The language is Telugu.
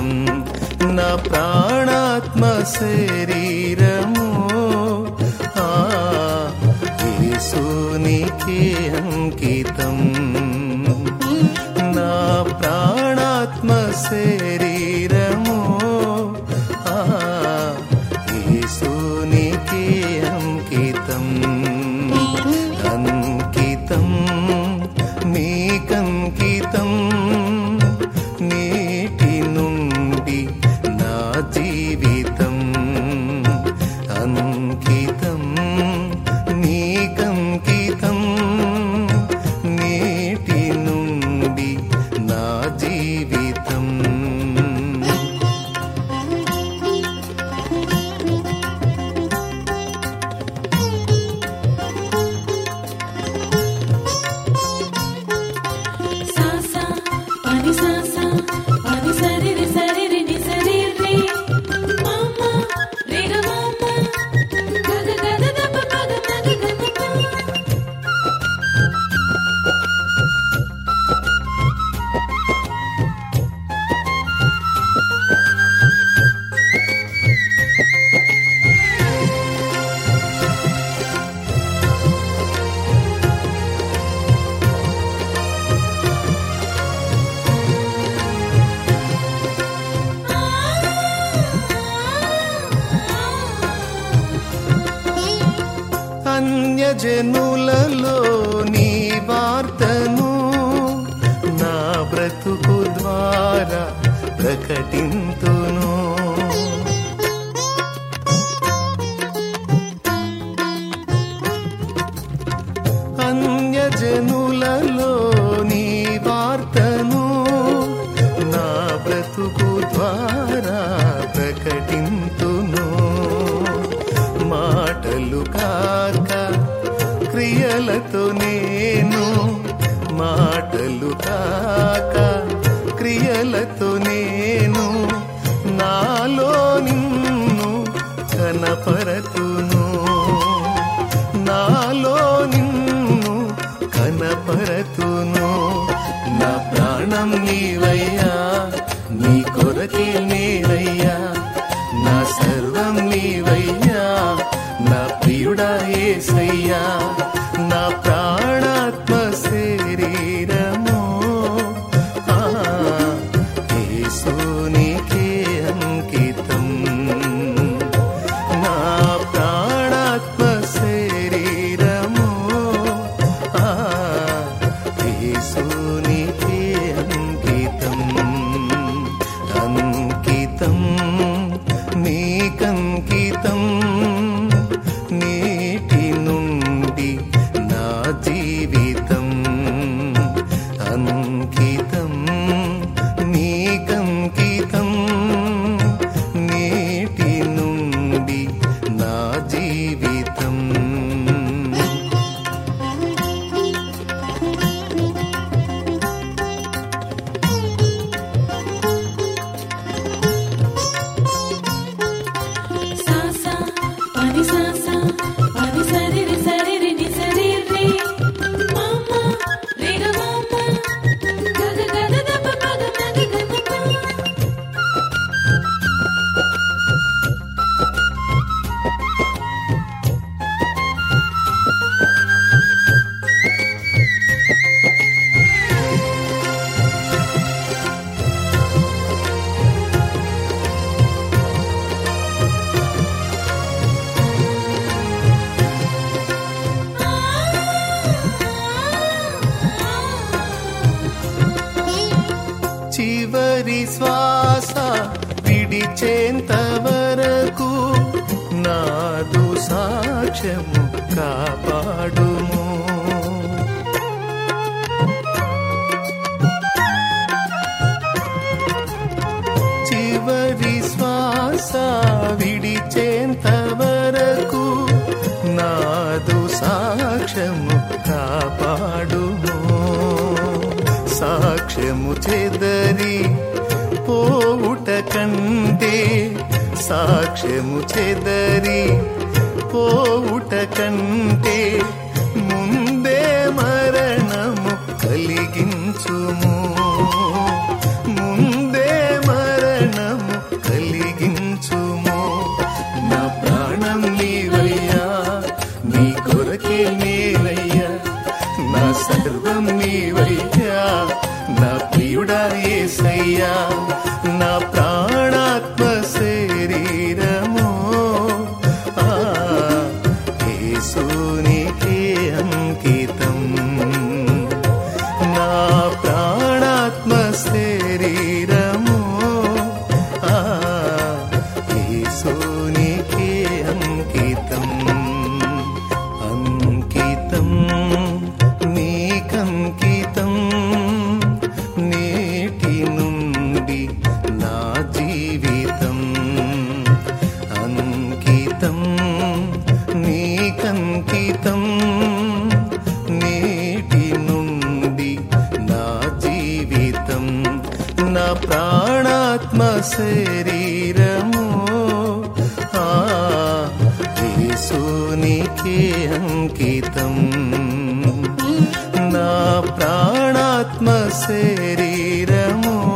నా ప్రాణాత్మ శరీరము ఆ యేసునికే అంకితం నా ప్రాణాత్మ శరీరము ఆ యేసునికే అంకితం అంకితం నీకంకితం నేటి నుండి నా జీవితం అంకితం నీకంకితం నేటి నుండి నా జీవితం సాసా పని సాసా పని సరి రి సరి రి ని సరి రి మామ రే గ మామ గగ గద దప పగ మగ గద ప అన్యజనులలో నీ వార్తను నా బ్రతుకు ద్వారా ప్రకటింతును అన్యజనులలో నీ వార్తను నా బ్రతుకు ద్వారా ప్రకటింతును మాటలు కాక క్రియలతో నేను మాటలు కాక క్రియలతో నేను నాలో నిన్ను కనపరతును నాలో నిన్ను కనపరతును నా ప్రాణం నీవయ్యా నీ కొరకే నేనయ్యా నా సర్వం నీవయ్యా నా ప్రియుడా ఏసయ్యా నా ప్రాణాత్మ శరీరము ఆ, యేసునికే అంకితం నా ప్రాణాత్మ శరీరము ఆ, యేసునికే అంకితం అంకితం నీకంకితం నేటి నుండి నా జీవితం అంకితం నీకంకితం నేటి నుండి నా జీవితం సాసా పని సాసా పని సరి రి సరి రి ని సరి రి మామ రే గ మామ గగ గద దప పగ మగ గద ప చివరి శ్వాస విడిచేంత వరకు నాదు సాక్ష్యము కాపాడుము చివరి శ్వాస విడిచేంత వరకు నాదు సాక్ష్యము కాపాడుము సాక్ష్యము చెదరి పోవుట కంటే సాక్ష్యము చెదరి పోవుట కంటే ముందే మరణము కలిగించుము ముందే మరణ ప్రాణాత్మ శరీరము ఆ యేసునికే అంకితం నా ప్రాణాత్మ శరీరము